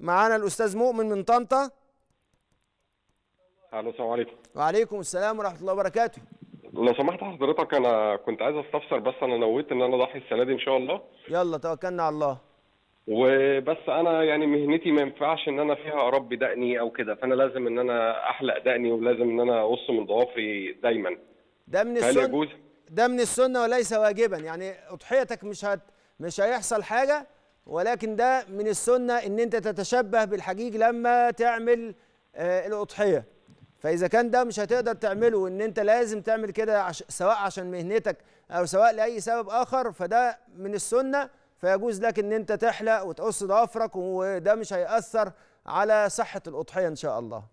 معانا الاستاذ مؤمن من طنطا الو السلام عليكم وعليكم السلام ورحمه الله وبركاته لو سمحت حضرتك انا كنت عايز استفسر بس انا نويت ان انا اضحي السنه دي ان شاء الله يلا توكلنا على الله وبس انا يعني مهنتي ما ينفعش ان انا فيها اربي دقني او كده فانا لازم ان انا احلق دقني ولازم ان انا اقص من ضوافري دايما ده من هل السنه يجوز؟ ده من السنه وليس واجبا يعني اضحيتك مش هت مش هيحصل حاجه ولكن ده من السنه ان انت تتشبه بالحجيج لما تعمل آه الاضحيه فاذا كان ده مش هتقدر تعمله ان انت لازم تعمل كده عش... سواء عشان مهنتك او سواء لاي سبب اخر فده من السنه فيجوز لك ان انت تحلق وتقص ضوافرك وده مش هيأثر على صحه الاضحيه ان شاء الله